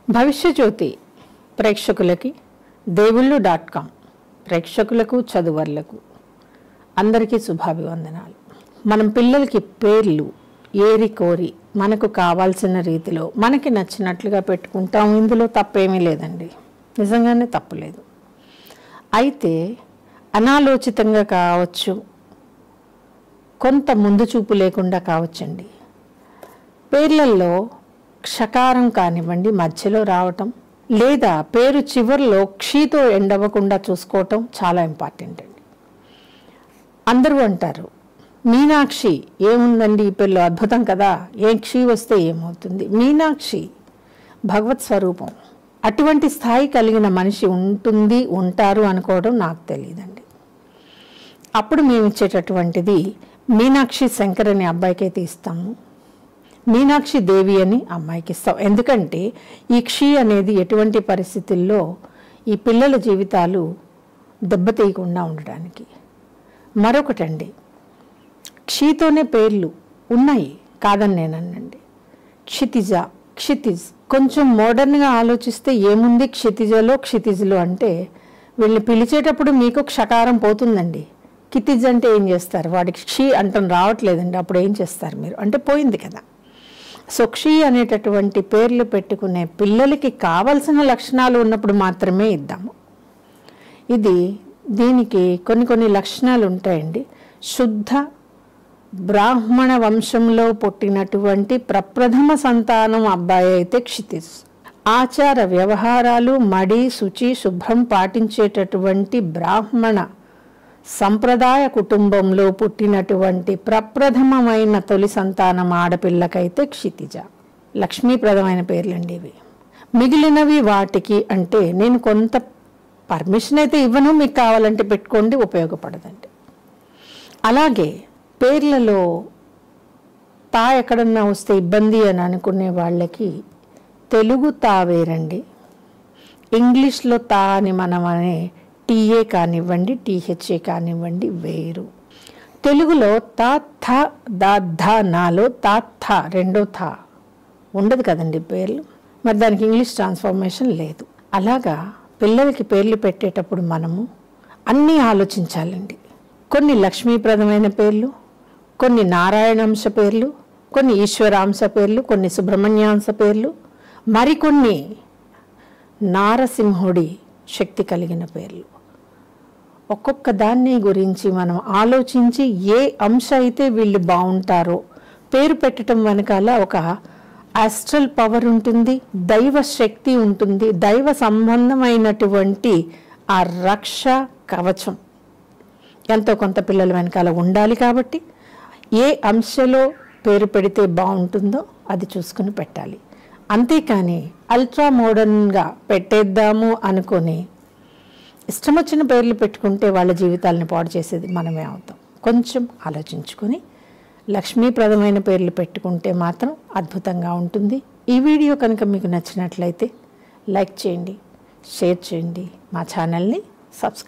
భవిష్యజ్యోతి ప్రేక్షకులకి దేవుళ్ళు dot com ప్రేక్షకులకు చదువర్లకు అందరికీ శుభాభివందనాలు మనం పిల్లలకి పేర్లు ఏరి కోరి మనకు కావాల్సిన రీతిలో మనకి నచ్చినట్లుగా పెట్టుకుంటాం ఇందులో తప్పేమీ లేదండి నిజంగానే తప్పులేదు అయితే అనాలోచితంగా కావచ్చు కొంత ముందు చూపు లేకుండా కావచ్చండి పేర్లల్లో క్షకారం కానివ్వండి మధ్యలో రావటం లేదా పేరు చివరిలో క్షీతో ఎండవ్వకుండా చూసుకోవటం చాలా ఇంపార్టెంట్ అండి అందరూ అంటారు మీనాక్షి ఏముందండి ఈ పేర్లో అద్భుతం కదా ఏ క్షి వస్తే ఏమవుతుంది మీనాక్షి భగవత్ స్వరూపం అటువంటి స్థాయి కలిగిన మనిషి ఉంటుంది ఉంటారు అనుకోవడం నాకు తెలియదండి అప్పుడు మేము ఇచ్చేటటువంటిది మీనాక్షి శంకర్ అనే అబ్బాయికి అయితే ఇస్తాము మీనాక్షి దేవి అని అమ్మాయికి ఇస్తాం ఎందుకంటే ఈ క్షి అనేది ఎటువంటి పరిస్థితుల్లో ఈ పిల్లల జీవితాలు దెబ్బతీయకుండా ఉండడానికి మరొకటండి క్షితోనే పేర్లు ఉన్నాయి కాదని నేనన్నండి క్షితిజ క్షితిజ్ కొంచెం మోడర్న్గా ఆలోచిస్తే ఏముంది క్షితిజలో క్షితిజ్లో అంటే వీళ్ళని పిలిచేటప్పుడు మీకు క్షకారం పోతుందండి కితిజ్ అంటే ఏం చేస్తారు వాడికి క్షి అంటం రావట్లేదండి అప్పుడు ఏం చేస్తారు మీరు అంటే పోయింది కదా సో క్షి అనేటటువంటి పేర్లు పెట్టుకునే పిల్లలకి కావలసిన లక్షణాలు ఉన్నప్పుడు మాత్రమే ఇద్దాము ఇది దీనికి కొన్ని కొన్ని లక్షణాలు ఉంటాయండి శుద్ధ బ్రాహ్మణ వంశంలో పుట్టినటువంటి ప్రప్రథమ సంతానం అబ్బాయి అయితే క్షితిజ్ ఆచార వ్యవహారాలు మడి శుచి శుభ్రం పాటించేటటువంటి బ్రాహ్మణ సంప్రదాయ కుటుంబంలో పుట్టినటువంటి ప్రప్రథమమైన తొలి సంతానం ఆడపిల్లకైతే క్షితిజ లక్ష్మీప్రదమైన పేర్లండి ఇవి మిగిలినవి వాటికి అంటే నేను కొంత పర్మిషన్ అయితే ఇవ్వను మీకు కావాలంటే పెట్టుకోండి ఉపయోగపడదండి అలాగే పేర్లలో తా ఎక్కడన్నా వస్తే ఇబ్బంది అని అనుకునే వాళ్ళకి తెలుగు తా వేరండి ఇంగ్లీష్లో తా అని మనం అనే టీఏ కానివ్వండి టీహెచ్ఏ కానివ్వండి వేరు తెలుగులో తా థ దా ధ నాలో తా థ రెండో థ ఉండదు కదండి పేర్లు మరి దానికి ఇంగ్లీష్ ట్రాన్స్ఫర్మేషన్ లేదు అలాగా పిల్లలకి పేర్లు పెట్టేటప్పుడు మనము అన్నీ ఆలోచించాలండి కొన్ని లక్ష్మీప్రదమైన పేర్లు కొన్ని నారాయణాంశ పేర్లు కొన్ని ఈశ్వరాంశ పేర్లు కొన్ని సుబ్రహ్మణ్యాంశ పేర్లు మరికొన్ని నారసింహుడి శక్తి కలిగిన పేర్లు ఒక్కొక్క దాన్ని గురించి మనం ఆలోచించి ఏ అంశ అయితే వీళ్ళు బాగుంటారో పేరు పెట్టడం వెనకాల ఒక ఆస్ట్రల్ పవర్ ఉంటుంది దైవ శక్తి ఉంటుంది దైవ సంబంధమైనటువంటి ఆ రక్ష కవచం ఎంతో కొంత పిల్లల వెనకాల ఉండాలి కాబట్టి ఏ అంశలో పేరు పెడితే బాగుంటుందో అది చూసుకుని పెట్టాలి అంతేకాని అల్ట్రా మోడర్న్గా పెట్టేద్దాము అనుకొని ఇష్టం వచ్చిన పేర్లు పెట్టుకుంటే వాళ్ళ జీవితాలను పాడు చేసేది మనమే అవుతాం కొంచెం ఆలోచించుకొని లక్ష్మీప్రదమైన పేర్లు పెట్టుకుంటే మాత్రం అద్భుతంగా ఉంటుంది ఈ వీడియో కనుక మీకు నచ్చినట్లయితే లైక్ చేయండి షేర్ చేయండి మా ఛానల్ని సబ్స్క్రైబ్